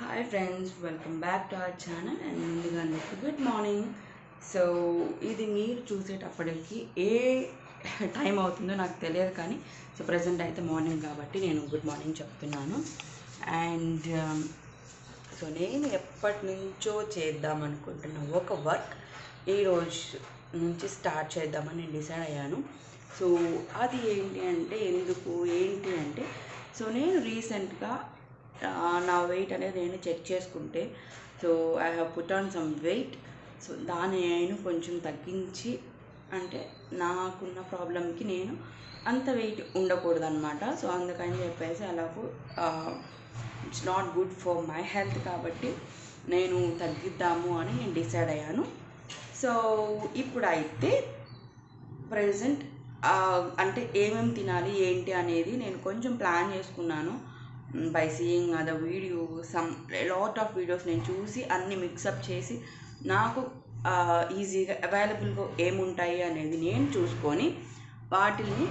hi friends welcome back to our channel and ముందుగా అందరికీ good morning so ఇది మీరు చూసేటప్పటికి ఏ టైం అవుతుందో నాకు తెలియదు కానీ సో ప్రజెంట్ అయితే మార్నింగ్ కాబట్టి నేను గుడ్ మార్నింగ్ చెప్తున్నాను అండ్ సో నేను ఎప్పటి నుంచో చేద్దాం అనుకుంటున్న ఒక వర్క్ ఈ రోజు నుంచి స్టార్ట్ చేద్దామని నేను డిసైడ్ అయ్యాను సో అది ఏంటి అంటే ఎందుకు ఏంటి అంటే సో నేను రీసెంట్గా నా వెయిట్ అనేది నేను చెక్ చేసుకుంటే so I have put on some weight so దాన్ని నేను కొంచెం తగ్గించి అంటే నాకున్న ప్రాబ్లంకి నేను అంత వెయిట్ ఉండకూడదు అనమాట సో అందుకని చెప్పేసి అలాగూ it's not good for my health కాబట్టి నేను తగ్గిద్దాము అని నేను డిసైడ్ అయ్యాను సో ఇప్పుడైతే ప్రజెంట్ అంటే ఏమేమి తినాలి ఏంటి అనేది నేను కొంచెం ప్లాన్ చేసుకున్నాను by seeing other video some lot of videos నేను చూసి అన్ని మిక్సప్ చేసి నాకు ఈజీగా అవైలబుల్గా ఏముంటాయి అనేది నేను చూసుకొని వాటిని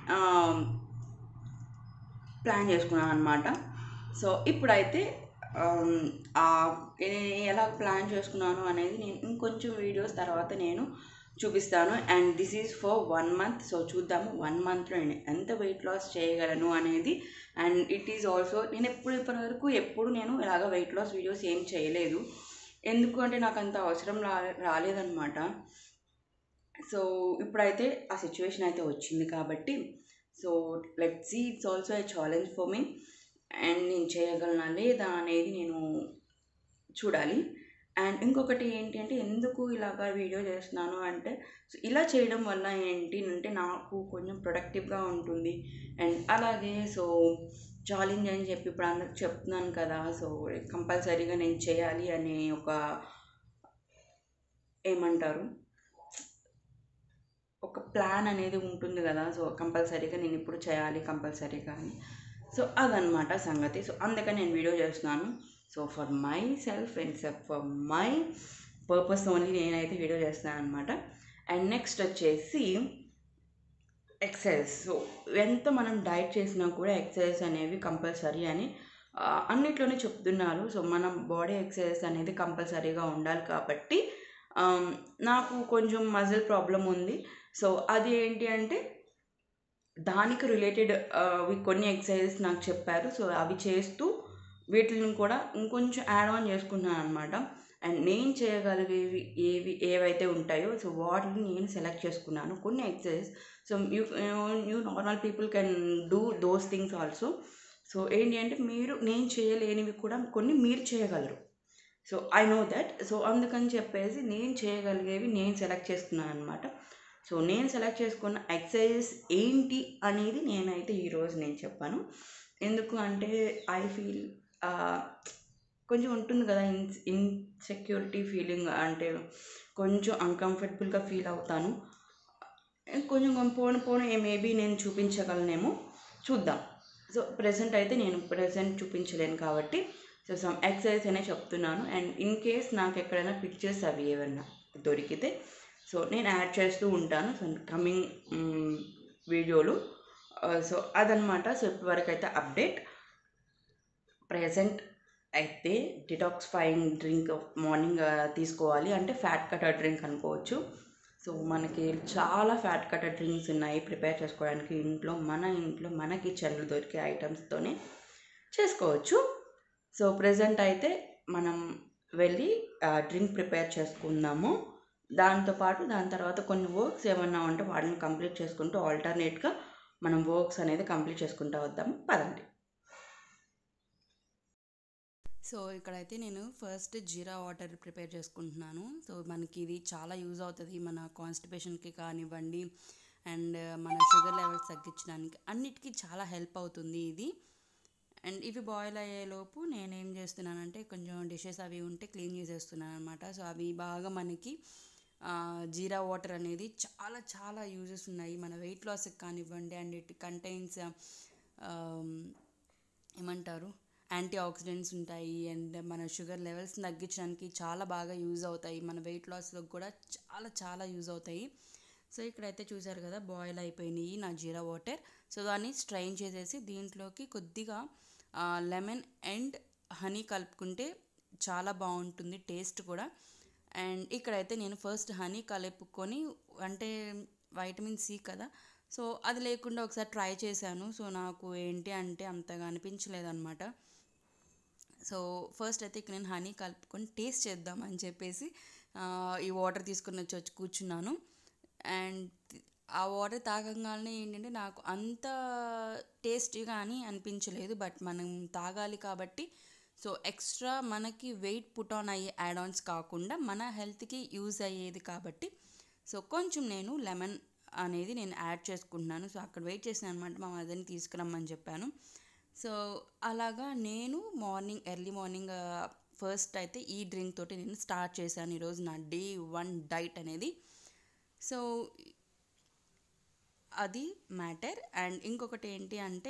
ప్లాన్ చేసుకున్నాను అనమాట సో ఇప్పుడైతే ఎలా ప్లాన్ చేసుకున్నాను అనేది నేను ఇంకొంచెం వీడియోస్ తర్వాత నేను చూపిస్తాను and this is for one month so చూద్దాము వన్ మంత్లో నేను ఎంత వెయిట్ లాస్ చేయగలను అనేది అండ్ ఇట్ ఈజ్ ఆల్సో నేను ఎప్పుడు ఇప్పటి వరకు ఎప్పుడు నేను ఇలాగ వెయిట్ లాస్ వీడియోస్ ఏం చేయలేదు ఎందుకు అంటే నాకు అంత అవసరం రా రాలేదన్నమాట సో ఇప్పుడైతే ఆ సిచ్యువేషన్ అయితే వచ్చింది కాబట్టి so let see it's also a challenge for me and నేను చేయగలనా లేదా అనేది నేను చూడాలి అండ్ ఇంకొకటి ఏంటి అంటే ఎందుకు ఇలాగ వీడియో చేస్తున్నాను అంటే సో ఇలా చేయడం వల్ల ఏంటి అంటే నాకు కొంచెం ప్రొడక్టివ్గా ఉంటుంది అండ్ అలాగే సో ఛాలెంజ్ అని చెప్పి ఇప్పుడు అందరికి చెప్తున్నాను కదా సో కంపల్సరీగా నేను చేయాలి అనే ఒక ఏమంటారు ఒక ప్లాన్ అనేది ఉంటుంది కదా సో కంపల్సరీగా నేను ఇప్పుడు చేయాలి కంపల్సరీగా అని సో అదనమాట సంగతి సో అందుకని నేను వీడియో చేస్తున్నాను so for myself and for my purpose only నేనైతే వీడియో చేస్తున్నాను అనమాట అండ్ నెక్స్ట్ వచ్చేసి ఎక్సర్సైజ్ సో ఎంత మనం డైట్ చేసినా కూడా ఎక్సర్సైజ్ అనేవి కంపల్సరీ అని అన్నిట్లోనే చెప్తున్నారు సో మన బాడీ ఎక్సర్సైజ్ అనేది కంపల్సరీగా ఉండాలి కాబట్టి నాకు కొంచెం మజిల్ ప్రాబ్లం ఉంది సో అది ఏంటి అంటే దానికి రిలేటెడ్ కొన్ని ఎక్సర్సైజెస్ నాకు చెప్పారు సో అవి చేస్తూ వీటిని కూడా ఇంకొంచెం యాడ్ ఆన్ చేసుకున్నాను అనమాట అండ్ నేను చేయగలిగేవి ఏవి ఏవైతే ఉంటాయో సో వాటిని నేను సెలెక్ట్ చేసుకున్నాను కొన్ని exercise so you you normal people can do those things also so ఏంటి అంటే మీరు నేను చేయలేనివి కూడా కొన్ని మీరు చేయగలరు so I know that so అందుకని చెప్పేసి నేను చేయగలిగేవి నేను సెలెక్ట్ చేసుకున్నాను అనమాట సో నేను సెలెక్ట్ చేసుకున్న ఎక్సర్సైజెస్ ఏంటి అనేది నేనైతే ఈరోజు నేను చెప్పాను ఎందుకు అంటే ఐ ఫీల్ కొంచెం ఉంటుంది కదా ఇన్ ఇన్సెక్యూరిటీ ఫీలింగ్ అంటే కొంచెం అన్కంఫర్టబుల్గా ఫీల్ అవుతాను కొంచెం పోను పోను మేబీ నేను చూపించగలనేమో చూద్దాం సో ప్రజెంట్ అయితే నేను ప్రజెంట్ చూపించలేను కాబట్టి సో సమ్ ఎక్సర్సైజ్ అనే చెప్తున్నాను అండ్ ఇన్ కేస్ నాకు ఎక్కడైనా పిక్చర్స్ అవి ఏమన్నా దొరికితే సో నేను యాడ్ చేస్తూ ఉంటాను సో కమింగ్ వీడియోలు సో అదనమాట సో ఇప్పటివరకు అయితే అప్డేట్ ప్రజెంట్ అయితే డిటాక్స్ఫైయింగ్ డ్రింక్ మార్నింగ్ తీసుకోవాలి అంటే ఫ్యాట్ కటర్ డ్రింక్ అనుకోవచ్చు సో మనకి చాలా ఫ్యాట్ కటర్ డ్రింక్స్ ఉన్నాయి ప్రిపేర్ చేసుకోవడానికి ఇంట్లో మన ఇంట్లో మన కిచెన్లో దొరికే ఐటమ్స్తోనే చేసుకోవచ్చు సో ప్రజెంట్ అయితే మనం వెళ్ళి డ్రింక్ ప్రిపేర్ చేసుకుందాము దాంతోపాటు దాని తర్వాత కొన్ని వర్క్స్ ఏమన్నా ఉంటే వాటిని కంప్లీట్ చేసుకుంటూ ఆల్టర్నేట్గా మనం వర్క్స్ అనేది కంప్లీట్ చేసుకుంటూ వద్దాము పదండి సో ఇక్కడైతే నేను ఫస్ట్ జీరా వాటర్ ప్రిపేర్ చేసుకుంటున్నాను సో మనకి ఇది చాలా యూజ్ అవుతుంది మన కాన్స్టిపేషన్కి కానివ్వండి అండ్ మన షుగర్ లెవెల్స్ తగ్గించడానికి అన్నిటికీ చాలా హెల్ప్ అవుతుంది ఇది అండ్ ఇవి బాయిల్ అయ్యేలోపు నేనేం చేస్తున్నానంటే కొంచెం డిషెస్ అవి ఉంటే క్లీన్ చేసేస్తున్నాను అనమాట సో అవి బాగా మనకి జీరా వాటర్ అనేది చాలా చాలా యూజెస్ ఉన్నాయి మన వెయిట్ లాస్కి కానివ్వండి అండ్ ఇట్ కంటైన్స్ ఏమంటారు యాంటీ ఆక్సిడెంట్స్ ఉంటాయి అండ్ మన షుగర్ లెవెల్స్ తగ్గించడానికి చాలా బాగా యూజ్ అవుతాయి మన వెయిట్ లాస్లో కూడా చాలా చాలా యూజ్ అవుతాయి సో ఇక్కడైతే చూసారు కదా బాయిల్ అయిపోయినాయి నా జీరా వాటర్ సో దాన్ని స్ట్రైన్ చేసేసి దీంట్లోకి కొద్దిగా లెమన్ అండ్ హనీ కలుపుకుంటే చాలా బాగుంటుంది టేస్ట్ కూడా అండ్ ఇక్కడైతే నేను ఫస్ట్ హనీ కలుపుకొని అంటే వైటమిన్ సి కదా సో అది లేకుండా ఒకసారి ట్రై చేశాను సో నాకు ఏంటి అంటే అంతగా అనిపించలేదు అనమాట సో ఫస్ట్ అయితే ఇక్కడ నేను హనీ కలుపుకొని టేస్ట్ చేద్దామని చెప్పేసి ఆ, ఈ వాటర్ తీసుకుని వచ్చి వచ్చి కూర్చున్నాను అండ్ ఆ వాటర్ తాగంగానే ఏంటంటే నాకు అంత టేస్టీగా అని అనిపించలేదు బట్ మనం తాగాలి కాబట్టి సో ఎక్స్ట్రా మనకి వెయిట్ పుట్ ఆన్ అయ్యే యాడ్ ఆన్స్ కాకుండా మన హెల్త్కి యూజ్ అయ్యేది కాబట్టి సో కొంచెం నేను లెమన్ అనేది నేను యాడ్ చేసుకుంటున్నాను సో అక్కడ వెయిట్ చేసాను అనమాట మా మదర్ని తీసుకురమ్మని చెప్పాను సో అలాగా నేను మార్నింగ్ ఎర్లీ మార్నింగ్ ఫస్ట్ అయితే ఈ డ్రింక్ తోటి నేను స్టార్ట్ చేశాను ఈరోజు నా డే వన్ డైట్ అనేది సో అది మ్యాటర్ అండ్ ఇంకొకటి ఏంటి అంటే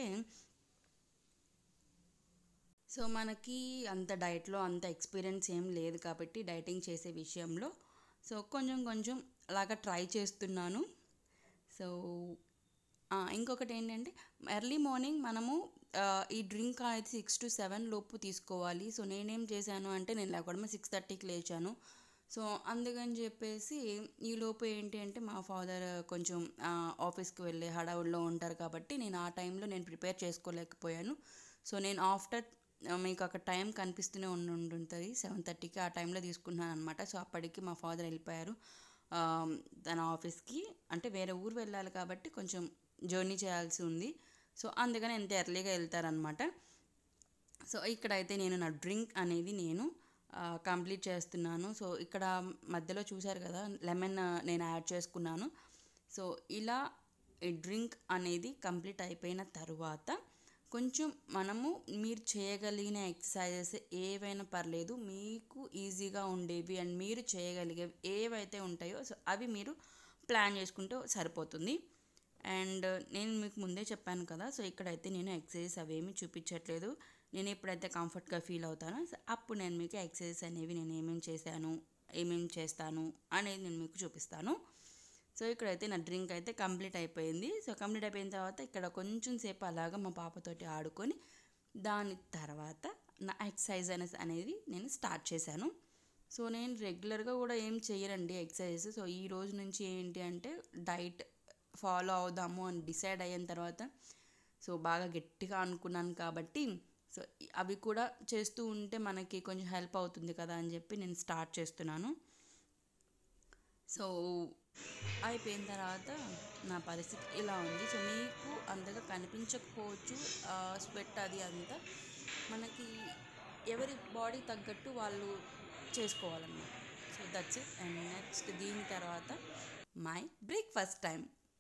సో మనకి అంత డైట్లో అంత ఎక్స్పీరియన్స్ ఏం లేదు కాబట్టి డైటింగ్ చేసే విషయంలో సో కొంచెం కొంచెం అలాగా ట్రై చేస్తున్నాను సో ఆ, ఇంకొకటి ఏంటంటే ఎర్లీ మార్నింగ్ మనము ఆ, ఈ డ్రింక్ అనేది సిక్స్ టు సెవెన్ లోపు తీసుకోవాలి సో నేనేం చేశాను అంటే నేను లేకుండా సిక్స్ థర్టీకి లేచాను సో అందుకని చెప్పేసి ఈ లోపు ఏంటి అంటే మా ఫాదర్ కొంచెం ఆ, ఆఫీస్కి వెళ్ళే హడావుడిలో ఉంటారు కాబట్టి నేను ఆ టైంలో నేను ప్రిపేర్ చేసుకోలేకపోయాను సో నేను ఆఫ్టర్ మీకు అక్కడ టైం కనిపిస్తూనే ఉండి ఉంటుంది సెవెన్ థర్టీకి ఆ టైంలో తీసుకున్నాను అనమాట సో అప్పటికి మా ఫాదర్ వెళ్ళిపోయారు ఆ, తన ఆఫీస్కి అంటే వేరే ఊరు వెళ్ళాలి కాబట్టి కొంచెం జర్నీ చేయాల్సి ఉంది సో అందుకని ఎంత ఎర్లీగా వెళ్తారనమాట సో ఇక్కడైతే నేను నా డ్రింక్ అనేది నేను కంప్లీట్ చేస్తున్నాను సో ఇక్కడ మధ్యలో చూశారు కదా లెమన్ నేను యాడ్ చేసుకున్నాను సో ఇలా ఈ డ్రింక్ అనేది కంప్లీట్ అయిపోయిన తర్వాత కొంచెం మనము మీరు చేయగలిగిన ఎక్సర్సైజెస్ ఏవైనా పర్లేదు మీకు ఈజీగా ఉండేవి అండ్ మీరు చేయగలిగేవి ఏవైతే ఉంటాయో సో అవి మీరు ప్లాన్ చేసుకుంటే సరిపోతుంది అండ్ నేను మీకు ముందే చెప్పాను కదా సో ఇక్కడైతే నేను ఎక్సర్సైజ్ అవేమి చూపించట్లేదు నేను ఎప్పుడైతే కంఫర్ట్గా ఫీల్ అవుతానో సో అప్పుడు నేను మీకు ఎక్సర్సైజ్ అనేవి నేను ఏమేమి చేశాను ఏమేమి చేస్తాను అనేది నేను మీకు చూపిస్తాను సో ఇక్కడైతే నా డ్రింక్ అయితే కంప్లీట్ అయిపోయింది సో కంప్లీట్ అయిపోయిన తర్వాత ఇక్కడ కొంచెం సేపు అలాగా మా పాపతోటి ఆడుకొని దాని తర్వాత నా ఎక్సర్సైజ్ అనేసి అనేది నేను స్టార్ట్ చేశాను సో నేను రెగ్యులర్గా కూడా ఏం చేయరండి ఎక్సర్సైజ్ సో ఈ రోజు నుంచి ఏంటి అంటే డైట్ ఫాలో అవుదాము అని డిసైడ్ అయిన తర్వాత సో బాగా గట్టిగా అనుకున్నాను కాబట్టి సో అవి కూడా చేస్తూ ఉంటే మనకి కొంచెం హెల్ప్ అవుతుంది కదా అని చెప్పి నేను స్టార్ట్ చేస్తున్నాను సో అయిపోయిన తర్వాత నా పరిస్థితి ఇలా ఉంది సో మీకు అంతగా కనిపించకపోవచ్చు స్వెట్ అది అంతా మనకి ఎవరి బాడీ తగ్గట్టు వాళ్ళు చేసుకోవాలన్నమాట so that's it and next దీని తర్వాత మై బ్రేక్ఫాస్ట్ టైం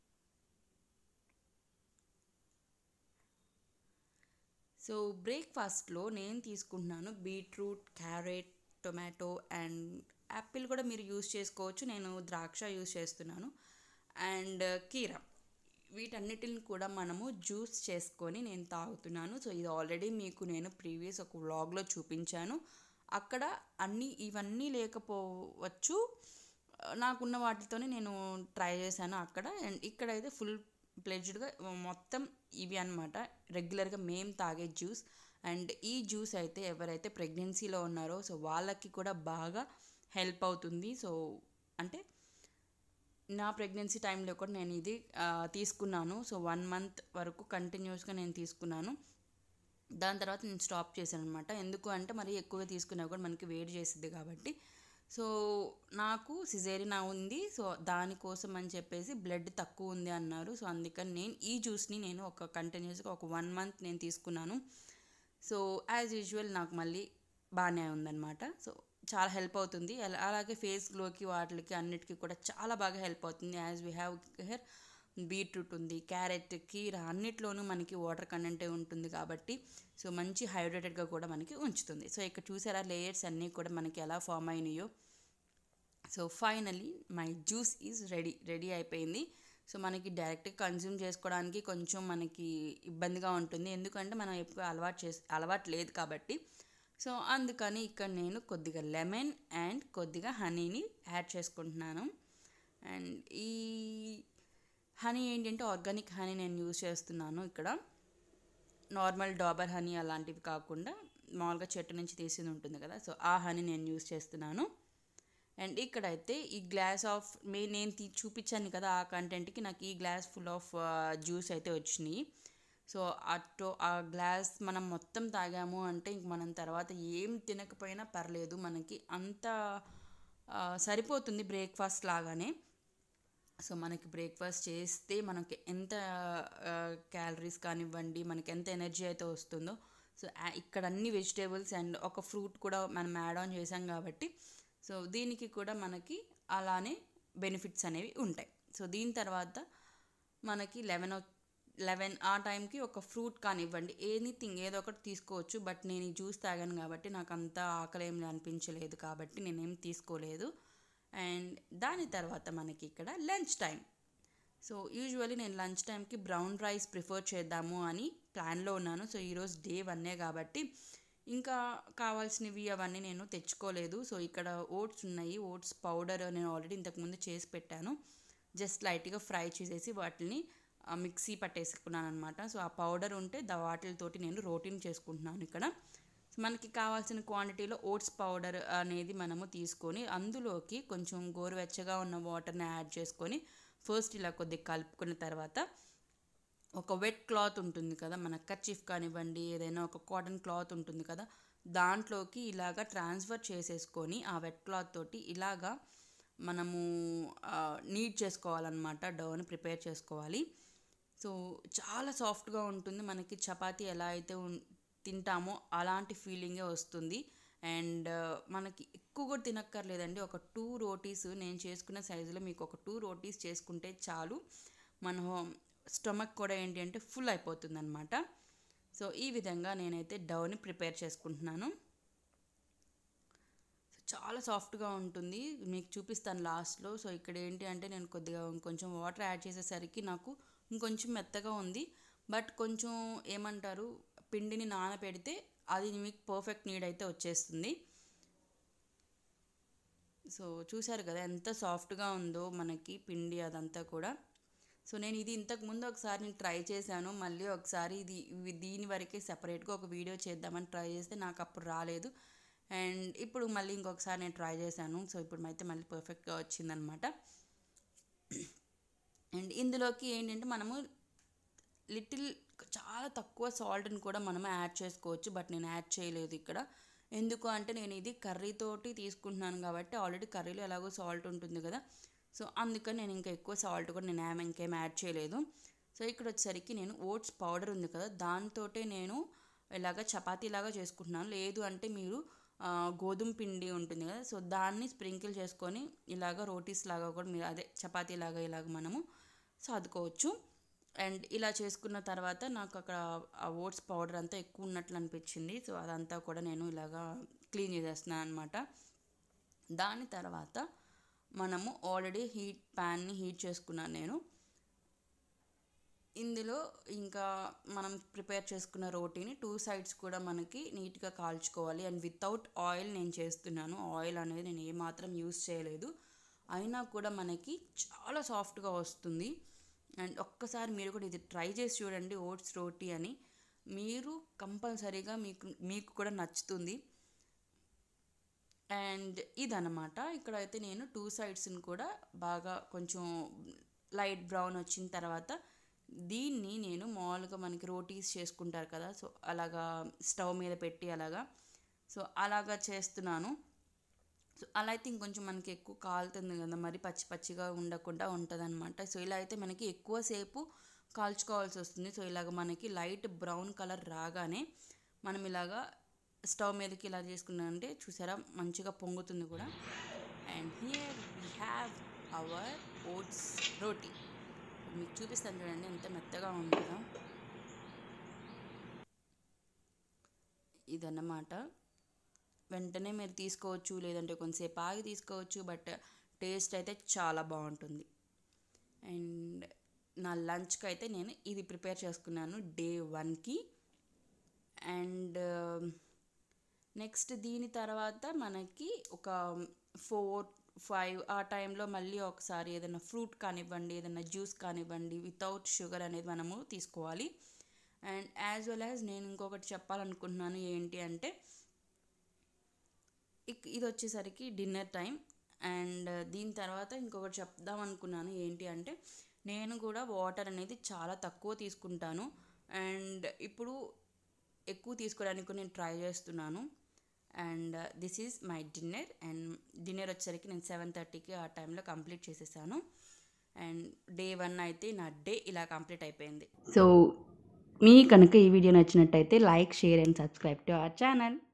సో బ్రేక్ఫాస్ట్లో నేను తీసుకుంటున్నాను beetroot carrot tomato and apple కూడా మీరు యూస్ చేసుకోవచ్చు నేను ద్రాక్ష యూస్ చేస్తున్నాను అండ్ కీరా వీటన్నిటిని కూడా మనము జ్యూస్ చేసుకొని నేను తాగుతున్నాను సో ఇది ఆల్రెడీ మీకు నేను ప్రీవియస్ ఒక వ్లాగ్లో చూపించాను అక్కడ అన్నీ ఇవన్నీ లేకపోవచ్చు నాకున్న వాటితోనే నేను ట్రై చేశాను అక్కడ అండ్ ఇక్కడైతే ఫుల్ ప్లెజ్డ్గా మొత్తం ఇవి అనమాట రెగ్యులర్గా మేము తాగే జ్యూస్ అండ్ ఈ జ్యూస్ అయితే ఎవరైతే ప్రెగ్నెన్సీలో ఉన్నారో సో వాళ్ళకి కూడా బాగా హెల్ప్ అవుతుంది సో అంటే నా ప్రెగ్నెన్సీ టైంలో కూడా నేను ఇది ఆ, తీసుకున్నాను సో వన్ మంత్ వరకు కంటిన్యూస్గా నేను తీసుకున్నాను దాని తర్వాత నేను స్టాప్ చేశాను అనమాట ఎందుకు అంటే మరి ఎక్కువగా తీసుకున్నా కూడా మనకి వేడి చేసిద్ది కాబట్టి సో నాకు సిజేరినా ఉంది సో దానికోసం అని చెప్పేసి బ్లడ్ తక్కువ ఉంది అన్నారు సో అందుకని నేను ఈ జ్యూస్ని నేను ఒక కంటిన్యూస్గా ఒక వన్ మంత్ నేను తీసుకున్నాను సో యాజ్ యూజువల్ నాకు మళ్ళీ బాగానే ఉందన్నమాట సో చాలా హెల్ప్ అవుతుంది అలా- అలాగే ఫేస్ గ్లోకి వాటికి అన్నిటికీ కూడా చాలా బాగా హెల్ప్ అవుతుంది as we have her beetroot ఉంది క్యారెట్ కీర అన్నిట్లోనూ మనకి వాటర్ కంటెంటే ఉంటుంది కాబట్టి సో మంచి హైడ్రేటెడ్గా కూడా మనకి ఉంచుతుంది సో ఇక్కడ చూసారా లేయర్స్ అన్నీ కూడా మనకి ఎలా ఫామ్ అయినాయో so finally my juice is ready ready అయిపోయింది సో మనకి డైరెక్ట్గా కన్జ్యూమ్ చేసుకోవడానికి కొంచెం మనకి ఇబ్బందిగా ఉంటుంది ఎందుకంటే మనం ఎప్పుడు అలవాటు చేసి అలవాటు లేదు కాబట్టి సో అందుకని ఇక్కడ నేను కొద్దిగా లెమన్ అండ్ కొద్దిగా హనీని యాడ్ చేసుకుంటున్నాను అండ్ ఈ హనీ ఏంటంటే ఆర్గానిక్ హనీ నేను యూజ్ చేస్తున్నాను ఇక్కడ నార్మల్ డాబర్ హనీ అలాంటివి కాకుండా మామూలుగా చెట్టు నుంచి తీసింది ఉంటుంది కదా సో ఆ హనీ నేను యూస్ చేస్తున్నాను అండ్ ఇక్కడైతే ఈ గ్లాస్ ఆఫ్ మే నేను తీ చూపించాను కదా ఆ కంటెంట్కి నాకు ఈ గ్లాస్ ఫుల్ ఆఫ్ జ్యూస్ అయితే వచ్చినాయి సో అటు ఆ గ్లాస్ మనం మొత్తం తాగాము అంటే ఇంక మనం తర్వాత ఏం తినకపోయినా పర్లేదు మనకి అంత ఆ, సరిపోతుంది బ్రేక్ఫాస్ట్ లాగానే సో మనకి బ్రేక్ఫాస్ట్ చేస్తే మనకి ఎంత క్యాలరీస్ కానివ్వండి మనకి ఎంత ఎనర్జీ అయితే వస్తుందో సో ఆ- ఇక్కడ అన్ని వెజిటేబుల్స్ అండ్ ఒక ఫ్రూట్ కూడా మనం యాడ్ ఆన్ చేసాం కాబట్టి సో దీనికి కూడా మనకి అలానే బెనిఫిట్స్ అనేవి ఉంటాయి సో దీని తర్వాత మనకి లెవెన్ లెవెన్ ఆ టైంకి ఒక ఫ్రూట్ కానివ్వండి ఎనీథింగ్ ఏదో ఒకటి తీసుకోవచ్చు బట్ నేను ఈ జ్యూస్ తాగాను కాబట్టి నాకు అంత ఆకలి ఏం అనిపించలేదు కాబట్టి నేనేం తీసుకోలేదు అండ్ దాని తర్వాత మనకి ఇక్కడ లంచ్ టైం సో యూజువల్లీ నేను లంచ్ టైంకి బ్రౌన్ రైస్ ప్రిఫర్ చేద్దాము అని ప్లాన్లో ఉన్నాను సో ఈరోజు డే వన్నే కాబట్టి ఇంకా కావాల్సినవి అవన్నీ నేను తెచ్చుకోలేదు సో ఇక్కడ ఓట్స్ ఉన్నాయి ఓట్స్ పౌడర్ నేను ఆల్రెడీ ఇంతకుముందు చేసి పెట్టాను జస్ట్ లైట్గా ఫ్రై చేసేసి వాటిని ఆ, మిక్సీ పట్టేసుకున్నాను అనమాట సో ఆ పౌడర్ ఉంటే ద వాటితోటి నేను రోటీన్ చేసుకుంటున్నాను ఇక్కడ సో మనకి కావాల్సిన క్వాంటిటీలో ఓట్స్ పౌడర్ అనేది మనము తీసుకొని అందులోకి కొంచెం గోరువెచ్చగా ఉన్న వాటర్ని యాడ్ చేసుకొని ఫస్ట్ ఇలా కొద్దిగా కలుపుకున్న తర్వాత ఒక వెట్ క్లాత్ ఉంటుంది కదా మన కర్చీఫ్ కానివ్వండి ఏదైనా ఒక కాటన్ క్లాత్ ఉంటుంది కదా దాంట్లోకి ఇలాగా ట్రాన్స్ఫర్ చేసేసుకొని ఆ వెట్ క్లాత్ తోటి ఇలాగా మనము నీట్ చేసుకోవాలన్నమాట డోని ప్రిపేర్ చేసుకోవాలి సో చాలా సాఫ్ట్గా ఉంటుంది మనకి చపాతీ ఎలా అయితే ఉన్- తింటామో అలాంటి ఫీలింగే వస్తుంది అండ్ మనకి ఎక్కువ కూడా తినక్కర్లేదండి ఒక టూ రోటీస్ నేను చేసుకున్న సైజులో మీకు ఒక టూ రోటీస్ చేసుకుంటే చాలు మన స్టమక్ కూడా ఏంటి అంటే ఫుల్ అయిపోతుంది అనమాట సో ఈ విధంగా నేనైతే డౌని ప్రిపేర్ చేసుకుంటున్నాను సో చాలా సాఫ్ట్గా ఉంటుంది మీకు చూపిస్తాను లాస్ట్లో సో ఇక్కడ ఏంటి అంటే నేను కొద్దిగా కొంచెం వాటర్ యాడ్ చేసేసరికి నాకు ఇంకొంచెం మెత్తగా ఉంది బట్ కొంచెం ఏమంటారు పిండిని నానబెడితే అది మీకు పర్ఫెక్ట్ నీడ్ అయితే వచ్చేస్తుంది సో చూసారు కదా ఎంత సాఫ్ట్గా ఉందో మనకి పిండి అదంతా కూడా సో నేను ఇది ఇంతకు ముందు ఒకసారి నేను ట్రై చేశాను మళ్ళీ ఒకసారి ఇది ఇవి దీని వరకే సెపరేట్గా ఒక వీడియో చేద్దామని ట్రై చేస్తే నాకు అప్పుడు రాలేదు అండ్ ఇప్పుడు మళ్ళీ ఇంకొకసారి నేను ట్రై చేశాను సో ఇప్పుడు అయితే మళ్ళీ పర్ఫెక్ట్గా వచ్చిందనమాట అండ్ ఇందులోకి ఏంటంటే మనము లిటిల్ చాలా తక్కువ సాల్ట్ని కూడా మనం యాడ్ చేసుకోవచ్చు బట్ నేను యాడ్ చేయలేదు ఇక్కడ ఎందుకు అంటే నేను ఇది కర్రీతోటి తీసుకుంటున్నాను కాబట్టి ఆల్రెడీ కర్రీలో ఎలాగో సాల్ట్ ఉంటుంది కదా సో అందుకని నేను ఇంకా ఎక్కువ సాల్ట్ కూడా నేను ఏం ఇంకేం యాడ్ చేయలేదు సో ఇక్కడ వచ్చేసరికి నేను ఓట్స్ పౌడర్ ఉంది కదా దాంతోటే నేను ఇలాగ చపాతీలాగా చేసుకుంటున్నాను లేదు అంటే మీరు ఆ, గోధుమ పిండి ఉంటుంది కదా సో దాన్ని స్ప్రింకిల్ చేసుకొని ఇలాగ రోటీస్ లాగా కూడా మీరు అదే చపాతీ లాగా ఇలాగ మనము సాదుకోవచ్చు అండ్ ఇలా చేసుకున్న తర్వాత నాకు అక్కడ ఆ ఓట్స్ పౌడర్ అంతా ఎక్కువ ఉన్నట్లు అనిపించింది సో అదంతా కూడా నేను ఇలాగా క్లీన్ చేసేస్తున్నాను అనమాట దాని తర్వాత మనము ఆల్రెడీ హీట్ ప్యాన్ని హీట్ చేసుకున్నాను నేను ఇందులో ఇంకా మనం ప్రిపేర్ చేసుకున్న రోటీని టూ సైడ్స్ కూడా మనకి నీట్గా కాల్చుకోవాలి అండ్ వితౌట్ ఆయిల్ నేను చేస్తున్నాను ఆయిల్ అనేది నేను ఏమాత్రం యూస్ చేయలేదు అయినా కూడా మనకి చాలా సాఫ్ట్గా వస్తుంది అండ్ ఒక్కసారి మీరు కూడా ఇది ట్రై చేసి చూడండి ఓట్స్ రోటీ అని మీరు కంపల్సరీగా మీకు మీకు కూడా నచ్చుతుంది అండ్ ఇదన్నమాట ఇక్కడైతే నేను టూ సైడ్స్ని కూడా బాగా కొంచెం లైట్ బ్రౌన్ వచ్చిన తర్వాత దీన్ని నేను మామూలుగా మనకి రోటీస్ చేసుకుంటారు కదా సో అలాగా స్టవ్ మీద పెట్టి అలాగా సో అలాగా చేస్తున్నాను సో అలా అయితే ఇంకొంచెం మనకి ఎక్కువ కాలుతుంది కదా మరి పచ్చి పచ్చిగా ఉండకుండా ఉంటుంది సో ఇలా అయితే మనకి ఎక్కువసేపు కాల్చుకోవాల్సి వస్తుంది సో ఇలాగ మనకి లైట్ బ్రౌన్ కలర్ రాగానే మనం ఇలాగా స్టవ్ మీదకి ఇలా చేసుకున్నామంటే చూసారా మంచిగా పొంగుతుంది కూడా and here we have our oats roti మీకు చూపిస్తాను చూడండి ఎంత మెత్తగా ఉంటుందో ఇదన్నమాట వెంటనే మీరు తీసుకోవచ్చు లేదంటే కొంతసేపు ఆగి తీసుకోవచ్చు బట్ టేస్ట్ అయితే చాలా బాగుంటుంది అండ్ నా లంచ్కి అయితే నేను ఇది ప్రిపేర్ చేసుకున్నాను డే వన్కి అండ్ నెక్స్ట్ దీని తర్వాత మనకి ఒక ఫోర్ ఫైవ్ ఆ టైంలో మళ్ళీ ఒకసారి ఏదైనా ఫ్రూట్ కానివ్వండి ఏదైనా జ్యూస్ కానివ్వండి వితౌట్ షుగర్ అనేది మనము తీసుకోవాలి అండ్ యాజ్ వెల్ యాజ్ నేను ఇంకొకటి చెప్పాలనుకుంటున్నాను ఏంటి అంటే ఇక్ ఇది వచ్చేసరికి డిన్నర్ టైం అండ్ దీని తర్వాత ఇంకొకటి చెప్దాం అనుకున్నాను ఏంటి అంటే నేను కూడా వాటర్ అనేది చాలా తక్కువ తీసుకుంటాను అండ్ ఇప్పుడు ఎక్కువ తీసుకోవడానికి నేను ట్రై చేస్తున్నాను and this is my dinner and dinner వచ్చేసరికి నేను సెవెన్ థర్టీకి ఆ టైంలో కంప్లీట్ చేసేసాను అండ్ డే వన్ అయితే నా డే ఇలా కంప్లీట్ అయిపోయింది సో మీ కనుక ఈ వీడియో నచ్చినట్టయితే like share and subscribe to our channel